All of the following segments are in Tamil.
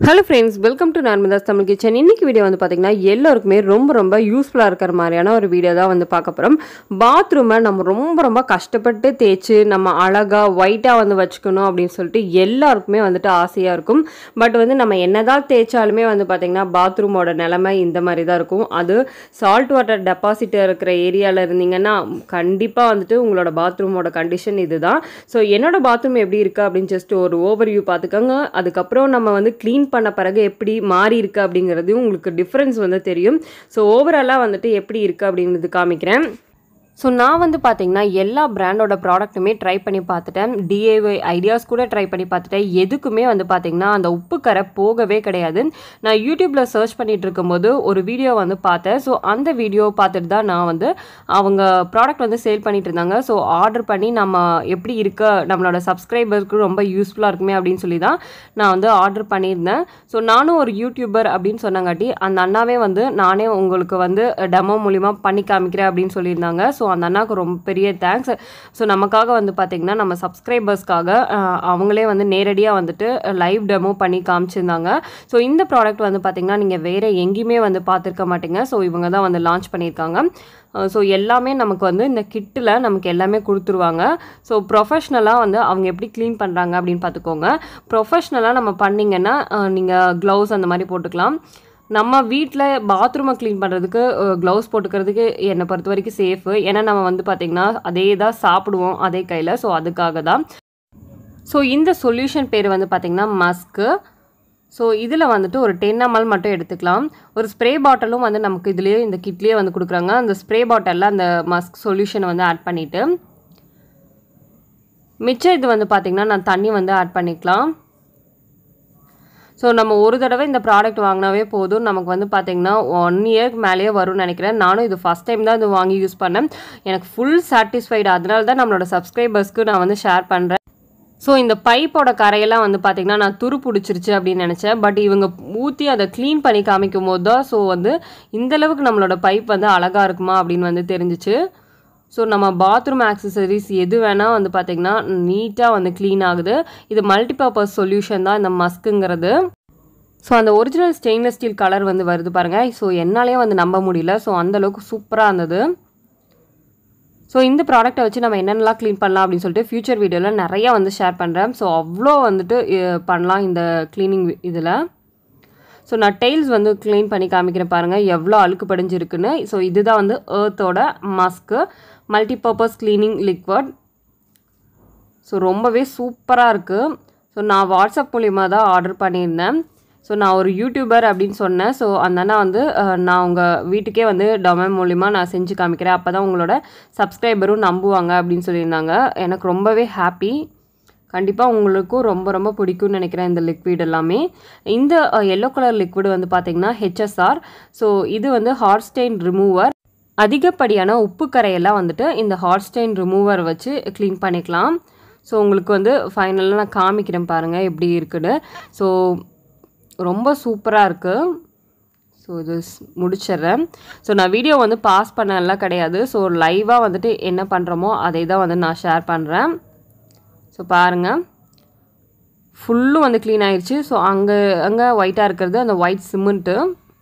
hello friends welcome to Narmada's Tamil kitchen இன்னைக்கு வீடியோ வந்து பார்த்தீங்கன்னா எல்லாருக்குமே ரொம்ப ரொம்ப யூஸ்ஃபுல்லாக இருக்கிற மாதிரியான ஒரு வீடியோ தான் வந்து பார்க்க போகிறோம் பாத்ரூமை நம்ம ரொம்ப ரொம்ப கஷ்டப்பட்டு தேய்ச்சி நம்ம அழகாக ஒயிட்டாக வந்து வச்சுக்கணும் அப்படின்னு சொல்லிட்டு எல்லாருக்குமே வந்துட்டு ஆசையாக இருக்கும் பட் வந்து நம்ம என்னதான் தேய்ச்சாலுமே வந்து பார்த்திங்கன்னா பாத்ரூமோட நிலைமை இந்த மாதிரி தான் இருக்கும் அது சால்ட் வாட்டர் டெபாசிட் இருக்கிற ஏரியாவில் இருந்தீங்கன்னா கண்டிப்பாக வந்துட்டு உங்களோட பாத்ரூமோட கண்டிஷன் இதுதான் ஸோ என்னோட பாத்ரூம் எப்படி இருக்குது அப்படின்னு ஜஸ்ட் ஒரு ஓவர் வியூ பார்த்துக்கோங்க அதுக்கப்புறம் நம்ம வந்து க்ளீன் பண்ண பிறகு எப்படி மாறி இருக்கு அப்படிங்கிறதையும் உங்களுக்கு டிஃப்ரென்ஸ் வந்து தெரியும் ஸோ ஓவராலாக வந்துட்டு எப்படி இருக்குது அப்படிங்கிறது காமிக்கிறேன் ஸோ நான் வந்து பார்த்தீங்கன்னா எல்லா பிராண்டோட ப்ராடக்ட்டுமே ட்ரை பண்ணி பார்த்துட்டேன் டிஏஒய் ஐடியாஸ் கூட ட்ரை பண்ணி பார்த்துட்டேன் எதுக்குமே வந்து பார்த்தீங்கன்னா அந்த உப்பு கரை போகவே கிடையாது நான் யூடியூப்பில் சர்ச் பண்ணிட்டு இருக்கும்போது ஒரு வீடியோ வந்து பார்த்தேன் ஸோ அந்த வீடியோ பார்த்துட்டு தான் நான் வந்து அவங்க ப்ராடக்ட் வந்து சேல் பண்ணிட்டு இருந்தாங்க ஸோ ஆர்டர் பண்ணி நம்ம எப்படி இருக்க நம்மளோட சப்ஸ்கிரைபருக்கு ரொம்ப யூஸ்ஃபுல்லாக இருக்குமே அப்படின்னு சொல்லி தான் நான் வந்து ஆர்டர் பண்ணியிருந்தேன் ஸோ நானும் ஒரு யூடியூபர் அப்படின்னு சொன்னங்காட்டி அந்த அண்ணாவே வந்து நானே உங்களுக்கு வந்து டெமோ மூலிமா பண்ணி காமிக்கிறேன் அப்படின்னு சொல்லியிருந்தாங்க ஸோ அந்த அண்ணாவுக்கு ரொம்ப பெரிய தேங்க்ஸ் ஸோ நமக்காக வந்து பார்த்திங்கன்னா நம்ம சப்ஸ்கிரைபர்ஸ்க்காக அவங்களே வந்து நேரடியாக வந்துட்டு லைவ் டெமோ பண்ணி காமிச்சிருந்தாங்க ஸோ இந்த ப்ராடக்ட் வந்து பார்த்திங்கன்னா நீங்கள் வேறு எங்கேயுமே வந்து பார்த்துருக்க மாட்டீங்க ஸோ இவங்க தான் வந்து லான்ச் பண்ணியிருக்காங்க ஸோ எல்லாமே நமக்கு வந்து இந்த கிட்டில் நமக்கு எல்லாமே கொடுத்துருவாங்க ஸோ ப்ரொஃபஷ்னலாக வந்து அவங்க எப்படி க்ளீன் பண்ணுறாங்க அப்படின்னு பார்த்துக்கோங்க ப்ரொஃபஷ்னலாக நம்ம பண்ணிங்கன்னா நீங்கள் க்ளவுஸ் அந்த மாதிரி போட்டுக்கலாம் நம்ம வீட்டில் பாத்ரூமை க்ளீன் பண்ணுறதுக்கு க்ளவுஸ் போட்டுக்கிறதுக்கு என்னை பொறுத்த வரைக்கும் சேஃபு ஏன்னா நம்ம வந்து பார்த்திங்கன்னா அதே தான் சாப்பிடுவோம் அதே கையில் ஸோ அதுக்காக தான் ஸோ இந்த சொல்யூஷன் பேர் வந்து பார்த்திங்கன்னா மஸ்க்கு ஸோ இதில் வந்துட்டு ஒரு டென் எம்எல் மட்டும் எடுத்துக்கலாம் ஒரு ஸ்ப்ரே பாட்டிலும் வந்து நமக்கு இதுலேயே இந்த கிட்லேயே வந்து கொடுக்குறாங்க அந்த ஸ்ப்ரே பாட்டிலில் அந்த மஸ்க் சொல்யூஷனை வந்து ஆட் பண்ணிவிட்டு மிச்சம் இது வந்து பார்த்திங்கன்னா நான் தண்ணி வந்து ஆட் பண்ணிக்கலாம் ஸோ நம்ம ஒரு தடவை இந்த ப்ராடக்ட் வாங்கினாவே போதும் நமக்கு வந்து பார்த்திங்கன்னா ஒன் இயர்க்கு மேலேயே வரும்னு நினைக்கிறேன் நானும் இது ஃபஸ்ட் டைம் தான் இது வாங்கி யூஸ் பண்ணேன் எனக்கு ஃபுல் சாட்டிஸ்ஃபைடு அதனால தான் நம்மளோட சப்ஸ்கிரைபர்ஸ்க்கு நான் வந்து ஷேர் பண்ணுறேன் ஸோ இந்த பைப்போட கரையெல்லாம் வந்து பார்த்திங்கன்னா நான் துரு பிடிச்சிருச்சு அப்படின்னு நினச்சேன் பட் இவங்க ஊற்றி அதை க்ளீன் பண்ணி காமிக்கும் போது தான் ஸோ வந்து இந்தளவுக்கு நம்மளோட பைப் வந்து அழகாக இருக்குமா அப்படின்னு வந்து தெரிஞ்சிச்சு ஸோ நம்ம பாத்ரூம் ஆக்சசரிஸ் எது வேணால் வந்து பார்த்திங்கன்னா நீட்டாக வந்து க்ளீன் ஆகுது இது மல்டிபர்பஸ் சொல்யூஷன் தான் இந்த மஸ்க்குங்கிறது ஸோ அந்த ஒரிஜினல் ஸ்டெயின்லெஸ் ஸ்டீல் கலர் வந்து வருது பாருங்கள் ஸோ என்னாலே வந்து நம்ப முடியல ஸோ அந்தளவுக்கு சூப்பராக இருந்தது ஸோ இந்த ப்ராடக்ட்டை வச்சு நம்ம என்னென்னலாம் க்ளீன் பண்ணலாம் அப்படின்னு சொல்லிட்டு ஃப்யூச்சர் வீடியோவில் நிறையா வந்து ஷேர் பண்ணுறேன் ஸோ அவ்வளோ வந்துட்டு பண்ணலாம் இந்த க்ளீனிங் இதில் ஸோ நான் டெய்ல்ஸ் வந்து க்ளீன் பண்ணி காமிக்கிறேன் பாருங்கள் எவ்வளோ அழுக்கு படிஞ்சிருக்குன்னு ஸோ இதுதான் வந்து ஏர்த்தோட மஸ்க்கு மல்டிபர்பஸ் க்ளீனிங் லிக்விட் ஸோ ரொம்பவே சூப்பராக இருக்குது ஸோ நான் வாட்ஸ்அப் மூலிமா தான் ஆர்டர் பண்ணியிருந்தேன் ஸோ நான் ஒரு யூடியூபர் அப்படின்னு சொன்னேன் ஸோ அந்த அண்ணா வந்து நான் உங்கள் வீட்டுக்கே வந்து டொமைன் மூலிமா நான் செஞ்சு காமிக்கிறேன் அப்போ தான் உங்களோட சப்ஸ்கிரைபரும் நம்புவாங்க அப்படின்னு சொல்லியிருந்தாங்க எனக்கு ரொம்பவே ஹாப்பி கண்டிப்பாக உங்களுக்கும் ரொம்ப ரொம்ப பிடிக்கும்னு நினைக்கிறேன் இந்த லிக்விட் எல்லாமே இந்த எல்லோ கலர் லிக்விட் வந்து பார்த்திங்கன்னா ஹெச்எஸ்ஆர் ஸோ இது வந்து ஹார்ஸ்டெயின் ரிமூவர் அதிகப்படியான உப்பு கரையெல்லாம் வந்துட்டு இந்த ஹார்ஸ்டெயின் ரிமூவர் வச்சு க்ளீன் பண்ணிக்கலாம் ஸோ உங்களுக்கு வந்து ஃபைனலாக நான் காமிக்கிறேன் பாருங்கள் எப்படி இருக்குன்னு ஸோ ரொம்ப சூப்பராக இருக்குது ஸோ இது முடிச்சிடுறேன் ஸோ நான் வீடியோ வந்து பாஸ் பண்ணலாம் கிடையாது ஸோ லைவாக வந்துட்டு என்ன பண்ணுறோமோ அதை தான் வந்து நான் ஷேர் பண்ணுறேன் ஸோ பாருங்கள் ஃபுல்லும் வந்து க்ளீன் ஆயிடுச்சு ஸோ அங்கே அங்கே ஒயிட்டாக இருக்கிறது அந்த ஒயிட் சிமெண்ட்டு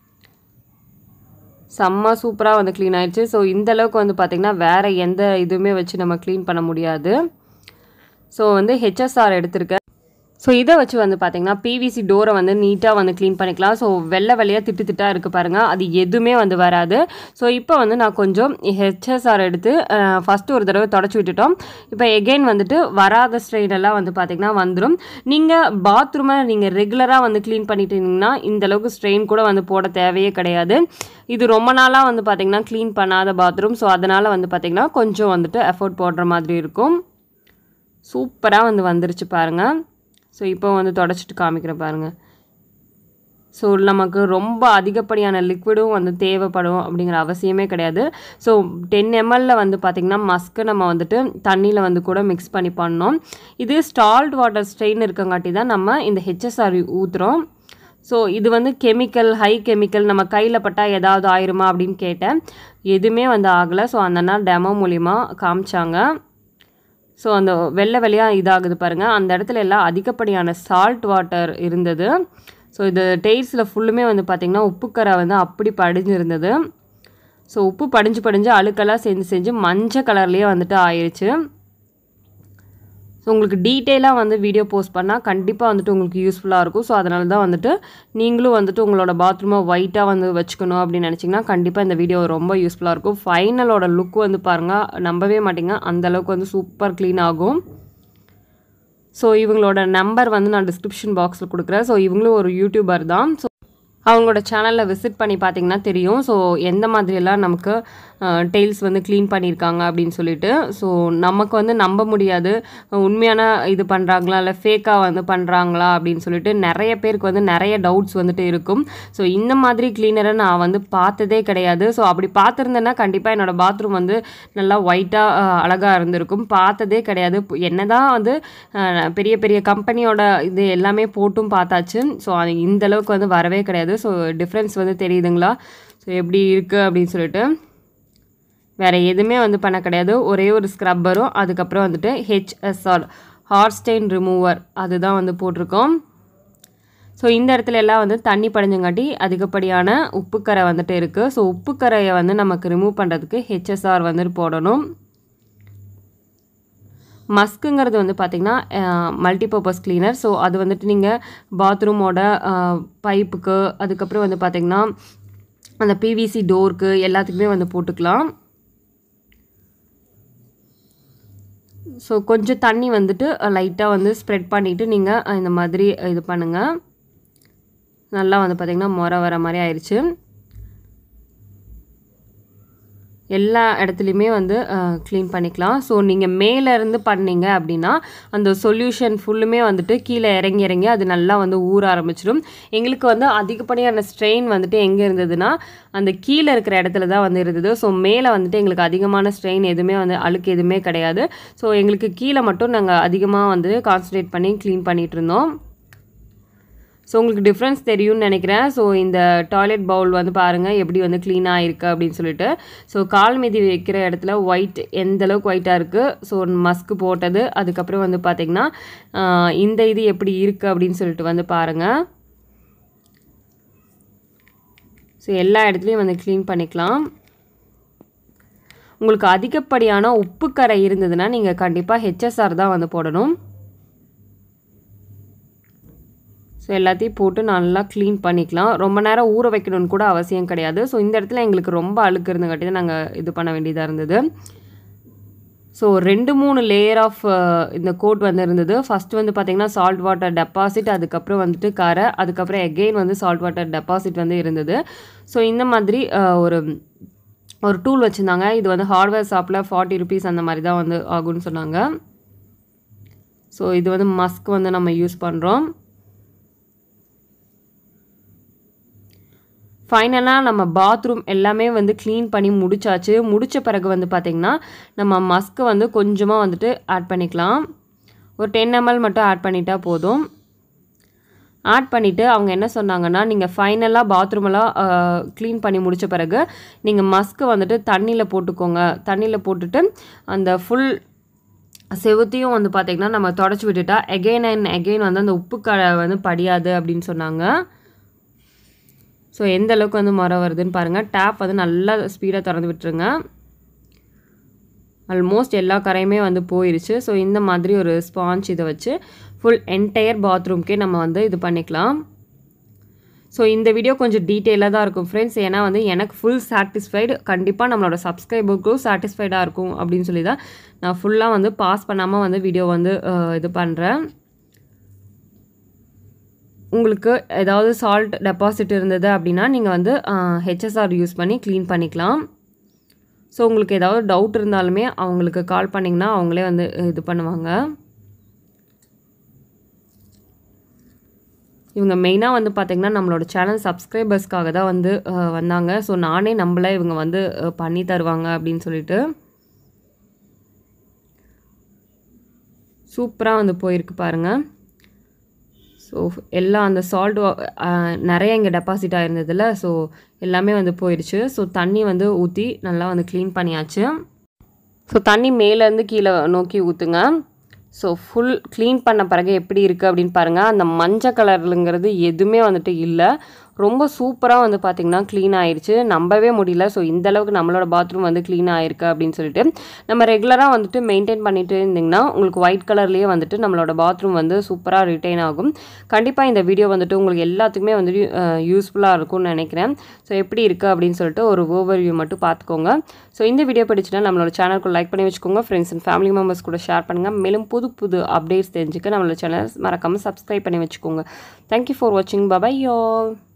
செம்ம சூப்பராக வந்து க்ளீன் ஆயிடுச்சு ஸோ இந்தளவுக்கு வந்து பார்த்திங்கன்னா வேறு எந்த இதுவுமே வச்சு நம்ம க்ளீன் பண்ண முடியாது ஸோ வந்து ஹெச்எஸ்ஆர் எடுத்திருக்கேன் ஸோ இதை வச்சு வந்து பார்த்திங்கன்னா பிவிசி டோரை வந்து நீட்டாக வந்து க்ளீன் பண்ணிக்கலாம் ஸோ வெள்ளை வெள்ளையாக திட்டு திட்டாக இருக்குது பாருங்கள் அது எதுவுமே வந்து வராது ஸோ இப்போ வந்து நான் கொஞ்சம் ஹெச்எஸ்ஆர் எடுத்து ஃபஸ்ட்டு ஒரு தடவை தொடச்சி விட்டுட்டோம் இப்போ எகெயின் வந்துட்டு வராத ஸ்ட்ரெயின் எல்லாம் வந்து பார்த்திங்கன்னா வந்துடும் நீங்கள் பாத்ரூமை நீங்கள் ரெகுலராக வந்து க்ளீன் பண்ணிட்டு இருந்தீங்கன்னா இந்தளவுக்கு ஸ்ட்ரெயின் கூட வந்து போட தேவையே கிடையாது இது ரொம்ப நாளாக வந்து பார்த்திங்கன்னா க்ளீன் பண்ணாத பாத்ரூம் ஸோ அதனால் வந்து பார்த்திங்கன்னா கொஞ்சம் வந்துட்டு எஃபோர்ட் போடுற மாதிரி இருக்கும் சூப்பராக வந்து வந்துருச்சு பாருங்கள் ஸோ இப்போ வந்து தொடச்சிட்டு காமிக்கிறேன் பாருங்கள் ஸோ நமக்கு ரொம்ப அதிகப்படியான லிக்விடும் வந்து தேவைப்படும் அப்படிங்கிற அவசியமே கிடையாது ஸோ டென் எம்எல்ல வந்து பார்த்திங்கன்னா மஸ்க்கு நம்ம வந்துட்டு தண்ணியில் வந்து கூட மிக்ஸ் பண்ணி பண்ணோம் இது ஸ்டால்ட் வாட்டர் ஸ்ட்ரெயின் இருக்கங்காட்டி தான் நம்ம இந்த ஹெச்எஸ்ஆர் ஊற்றுறோம் ஸோ இது வந்து கெமிக்கல் ஹை கெமிக்கல் நம்ம கையில் பட்டால் ஏதாவது ஆயிருமா அப்படின்னு கேட்டேன் எதுவுமே வந்து ஆகலை ஸோ அந்த டெமோ மூலிமா காமிச்சாங்க ஸோ அந்த வெள்ளை வெள்ளையாக இதாகுது பாருங்கள் அந்த இடத்துல எல்லாம் அதிகப்படியான சால்ட் வாட்டர் இருந்தது ஸோ ஸோ இது டெய்ல்ஸில் ஃபுல்லுமே வந்து பார்த்திங்கன்னா உப்புக்கரை வந்து அப்படி படிஞ்சிருந்தது ஸோ உப்பு படிஞ்சு படிஞ்சு அழுக்கெல்லாம் செஞ்சு செஞ்சு மஞ்சள் கலர்லேயே வந்துட்டு ஆயிடுச்சு ஸோ உங்களுக்கு டீட்டெயிலாக வந்து வீடியோ போஸ்ட் பண்ணால் கண்டிப்பாக வந்துட்டு உங்களுக்கு யூஸ்ஃபுல்லாக இருக்கும் ஸோ அதனால தான் வந்துட்டு நீங்களும் வந்துட்டு உங்களோட பாத்ரூமை ஒயிட்டாக வந்து வச்சுக்கணும் அப்படின்னு நினச்சிங்கன்னா கண்டிப்பாக இந்த வீடியோ ரொம்ப யூஸ்ஃபுல்லாக இருக்கும் ஃபைனலோட லுக் வந்து பாருங்கள் நம்பவே மாட்டீங்க அந்தளவுக்கு வந்து சூப்பர் க்ளீன் ஆகும் ஸோ இவங்களோட நம்பர் வந்து நான் டிஸ்கிரிப்ஷன் பாக்ஸில் கொடுக்குறேன் ஸோ இவங்களும் ஒரு யூடியூபர் தான் ஸோ அவங்களோட சேனலில் விசிட் பண்ணி பார்த்தீங்கன்னா தெரியும் ஸோ எந்த மாதிரியெல்லாம் நமக்கு டெய்ல்ஸ் வந்து க்ளீன் பண்ணியிருக்காங்க அப்படின்னு சொல்லிட்டு ஸோ நமக்கு வந்து நம்ப முடியாது உண்மையான இது பண்ணுறாங்களா இல்லை ஃபேக்காக வந்து பண்ணுறாங்களா அப்படின்னு சொல்லிட்டு நிறைய பேருக்கு வந்து நிறைய டவுட்ஸ் வந்துட்டு இருக்கும் ஸோ இந்த மாதிரி க்ளீனரை நான் வந்து பார்த்ததே கிடையாது ஸோ அப்படி பார்த்துருந்தேன்னா கண்டிப்பாக என்னோடய பாத்ரூம் வந்து நல்லா ஒயிட்டாக அழகாக இருந்திருக்கும் பார்த்ததே கிடையாது என்னதான் வந்து அஹ், பெரிய பெரிய கம்பெனியோட இது எல்லாமே போட்டும் பார்த்தாச்சு ஸோ அது இந்த அளவுக்கு வந்து வரவே கிடையாது ஸோ டிஃப்ரென்ஸ் வந்து தெரியுதுங்களா ஸோ எப்படி இருக்குது அப்படின்னு சொல்லிட்டு வேறு எதுவுமே வந்து பண்ண கிடையாது ஒரே ஒரு ஸ்க்ரப்பரும் அதுக்கப்புறம் வந்துட்டு ஹெச்எஸ்ஆர் ஹார்ஸ்டெயின் ரிமூவர் அதுதான் வந்து போட்டிருக்கோம் ஸோ இந்த இடத்துல எல்லாம் வந்து தண்ணி படிஞ்சங்காட்டி அதிகப்படியான உப்புக்கரை வந்துட்டு இருக்குது ஸோ உப்புக்கரையை வந்து நமக்கு ரிமூவ் பண்ணுறதுக்கு ஹெச்எஸ்ஆர் வந்துட்டு போடணும் மஸ்க்குங்கிறது வந்து பார்த்திங்கன்னா மல்டிபர்பஸ் க்ளீனர் ஸோ அது வந்துட்டு நீங்கள் பாத்ரூமோட பைப்புக்கு அதுக்கப்புறம் வந்து பார்த்திங்கன்னா அந்த பிவிசி டோருக்கு எல்லாத்துக்குமே வந்து போட்டுக்கலாம் ஸோ கொஞ்சம் தண்ணி வந்துட்டு லைட்டாக வந்து ஸ்ப்ரெட் பண்ணிவிட்டு நீங்கள் இந்த மாதிரி இது பண்ணுங்கள் நல்லா வந்து பார்த்திங்கன்னா முறை வர மாதிரி ஆயிடுச்சு எல்லா இடத்துலையுமே வந்து க்ளீன் பண்ணிக்கலாம் ஸோ நீங்கள் மேலே இருந்து பண்ணீங்க அப்படின்னா அந்த சொல்யூஷன் ஃபுல்லுமே வந்துட்டு கீழே இறங்கி இறங்கி அது நல்லா வந்து ஊற ஆரம்பிச்சிடும் எங்களுக்கு வந்து அதிகப்படியான ஸ்ட்ரெயின் வந்துட்டு எங்கே இருந்ததுன்னா அந்த கீழே இருக்கிற இடத்துல தான் வந்து இருந்தது ஸோ மேலே வந்துட்டு எங்களுக்கு அதிகமான ஸ்ட்ரெயின் எதுவுமே வந்து அழுக்கு எதுவுமே கிடையாது ஸோ எங்களுக்கு கீழே மட்டும் நாங்கள் அதிகமாக வந்து கான்சன்ட்ரேட் பண்ணி க்ளீன் பண்ணிகிட்டு இருந்தோம் ஸோ உங்களுக்கு டிஃப்ரென்ஸ் தெரியும்னு நினைக்கிறேன் ஸோ இந்த டாய்லெட் பவுல் வந்து பாருங்கள் எப்படி வந்து க்ளீனாக இருக்குது அப்படின்னு சொல்லிட்டு ஸோ கால் மீதி வைக்கிற இடத்துல ஒயிட் எந்த அளவுக்கு ஒயிட்டாக இருக்குது ஸோ மஸ்க்கு போட்டது அதுக்கப்புறம் வந்து பார்த்திங்கன்னா ஆஹ், இந்த இது எப்படி இருக்குது அப்படின்னு சொல்லிட்டு வந்து பாருங்கள் ஸோ எல்லா இடத்துலையும் வந்து க்ளீன் பண்ணிக்கலாம் உங்களுக்கு அதிகப்படியான உப்புக்கரை இருந்ததுன்னா நீங்கள் கண்டிப்பாக ஹெச்எஸ்ஆர் தான் வந்து போடணும் ஸோ எல்லாத்தையும் போட்டு நல்லா க்ளீன் பண்ணிக்கலாம் ரொம்ப நேரம் ஊற வைக்கணும்னு கூட அவசியம் கிடையாது ஸோ இந்த இடத்துல எங்களுக்கு ரொம்ப அழுக்கு இருந்தங்காட்டி தான் நாங்கள் இது பண்ண வேண்டியதாக இருந்தது ஸோ ரெண்டு மூணு லேயர் ஆஃப் இந்த கோட் வந்து இருந்தது ஃபஸ்ட்டு வந்து பார்த்திங்கன்னா சால்ட் வாட்டர் டெபாசிட் அதுக்கப்புறம் வந்துட்டு கரை அதுக்கப்புறம் எகெயின் வந்து சால்ட் வாட்டர் டெபாசிட் வந்து இருந்தது ஸோ இந்த மாதிரி அஹ், ஒரு ஒரு டூல் வச்சுருந்தாங்க இது வந்து ஹார்ட்வேர் ஷாப்பில் ஃபார்ட்டி ருபீஸ் அந்த மாதிரி தான் வந்து ஆகும்னு சொன்னாங்க ஸோ இது வந்து மஸ்க் வந்து நம்ம யூஸ் பண்ணுறோம் ஃபைனலாக நம்ம பாத்ரூம் எல்லாமே வந்து க்ளீன் பண்ணி முடிச்சாச்சு முடித்த பிறகு வந்து பார்த்திங்கன்னா நம்ம மஸ்க்கு வந்து கொஞ்சமாக வந்துட்டு ஆட் பண்ணிக்கலாம் ஒரு டென் எம்எல் மட்டும் ஆட் பண்ணிட்டா போதும் ஆட் பண்ணிவிட்டு அவங்க என்ன சொன்னாங்கன்னா நீங்கள் ஃபைனலாக பாத்ரூமெல்லாம் க்ளீன் பண்ணி முடித்த பிறகு நீங்கள் மஸ்க்கு வந்துட்டு தண்ணியில் போட்டுக்கோங்க தண்ணியில் போட்டுட்டு அந்த ஃபுல் செவுத்தையும் வந்து பார்த்திங்கன்னா நம்ம தொடச்சி விட்டுட்டா எகெயின் அண்ட் எகெயின் வந்து அந்த உப்பு க வந்து படியாது அப்படின்னு சொன்னாங்க ஸோ எந்த அளவுக்கு வந்து முறை வருதுன்னு பாருங்கள் டேப் வந்து நல்லா ஸ்பீடாக திறந்து விட்டுருங்க ஆல்மோஸ்ட் எல்லா கரையுமே வந்து போயிருச்சு ஸோ இந்த மாதிரி ஒரு ஸ்பாஞ்ச் இதை வச்சு ஃபுல் என்டையர் பாத்ரூம்க்கே நம்ம வந்து இது பண்ணிக்கலாம் ஸோ இந்த வீடியோ கொஞ்சம் டீட்டெயிலாக தான் இருக்கும் ஃப்ரெண்ட்ஸ் ஏன்னா வந்து எனக்கு ஃபுல் சாட்டிஸ்ஃபைடு கண்டிப்பாக நம்மளோட சப்ஸ்கிரைபருக்கும் சாட்டிஸ்ஃபைடாக இருக்கும் அப்படின்னு சொல்லி தான் நான் ஃபுல்லாக வந்து பாஸ் பண்ணாமல் வந்து வீடியோ வந்து அஹ், இது பண்ணுறேன் உங்களுக்கு ஏதாவது சால்ட் டெபாசிட் இருந்தது அப்படின்னா நீங்கள் வந்து ஹெச்எஸ்ஆர் யூஸ் பண்ணி க்ளீன் பண்ணிக்கலாம் ஸோ உங்களுக்கு ஏதாவது டவுட் இருந்தாலுமே அவங்களுக்கு கால் பண்ணிங்கன்னா அவங்களே வந்து இது பண்ணுவாங்க இவங்க மெயினாக வந்து பார்த்திங்கன்னா நம்மளோட சேனல் சப்ஸ்கிரைபர்ஸ்க்காக தான் வந்து அஹ், வந்தாங்க ஸோ நானே நம்பல இவங்க வந்து அஹ், பண்ணி தருவாங்க அப்படின்னு சொல்லிட்டு சூப்பராக வந்து போயிருக்கு பாருங்கள் ஸோ எல்லாம் அந்த சால்ட் நிறைய இங்கே டெபாசிட் ஆயிருந்ததில்ல ஸோ எல்லாமே வந்து போயிடுச்சு ஸோ தண்ணி வந்து ஊற்றி நல்லா வந்து க்ளீன் பண்ணியாச்சு ஸோ தண்ணி மேலேருந்து கீழே நோக்கி ஊற்றுங்க ஸோ ஃபுல் க்ளீன் பண்ண பிறகு எப்படி இருக்குது அப்படின்னு பாருங்கள் அந்த மஞ்சள் கலருங்கிறது எதுவுமே வந்துட்டு இல்லை ரொம்ப சூப்பராக வந்து பார்த்திங்கன்னா க்ளீன் ஆயிருச்சு நம்பவே முடியல ஸோ இந்த அளவுக்கு நம்மளோட பாத்ரூம் வந்து க்ளீன் ஆயிருக்கு அப்படின்னு சொல்லிட்டு நம்ம ரெகுலராக வந்துட்டு மெயின்டைன் பண்ணிட்டு இருந்திங்கன்னா உங்களுக்கு ஒயிட் கலர்லேயே வந்துட்டு நம்மளோட பாத்ரூம் வந்து சூப்பராக ரிட்டைன் ஆகும் கண்டிப்பாக இந்த வீடியோ வந்துட்டு உங்களுக்கு எல்லாத்துக்குமே வந்துட்டு யூஸ்ஃபுல்லாக இருக்கும்னு நினைக்கிறேன் ஸோ எப்படி இருக்குது அப்படின்னு சொல்லிட்டு ஒரு ஓவர் வியூ மட்டும் பார்த்துக்கோங்க ஸோ இந்த வீடியோ பிடிச்சினா நம்மளோட சேனலுக்கு லைக் பண்ணி வச்சுக்கோங்க ஃப்ரெண்ட்ஸ் அண்ட் ஃபேமிலி மெம்பர்ஸ் கூட ஷேர் பண்ணுங்கள் மேலும் புது புது அப்டேட்ஸ் தெரிஞ்சுக்க நம்மளோட சேனல் மறக்காமல் சப்ஸ்கிரைப் பண்ணி வச்சுக்கோங்க தேங்க்யூ ஃபார் வாட்சிங் பபாய் யோல்